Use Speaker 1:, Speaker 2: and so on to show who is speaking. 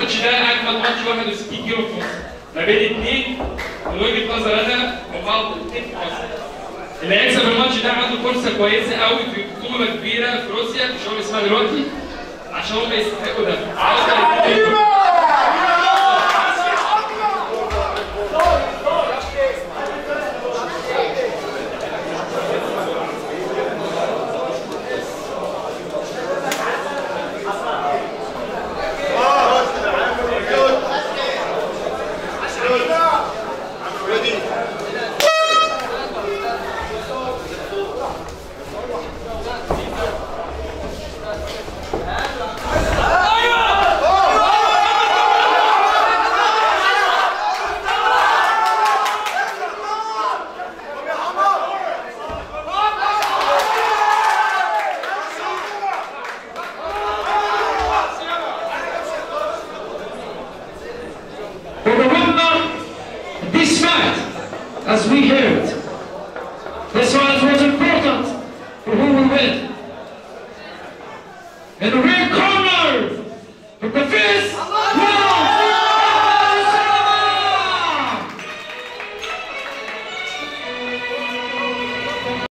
Speaker 1: الماتش ده اجمل ماتش 61 كيلو في مصر ما بين اثنين من وجهه نظر انا هم افضل اثنين في مصر اللي هيكسب الماتش ده عنده فرصه كويسه قوي في بطوله كبيره في روسيا مش هقول اسمها دلوقتي عشان هم يستحقوا ده
Speaker 2: For the winner, this fight, as we heard, this fight was important for who will win. In the red corner, with the fist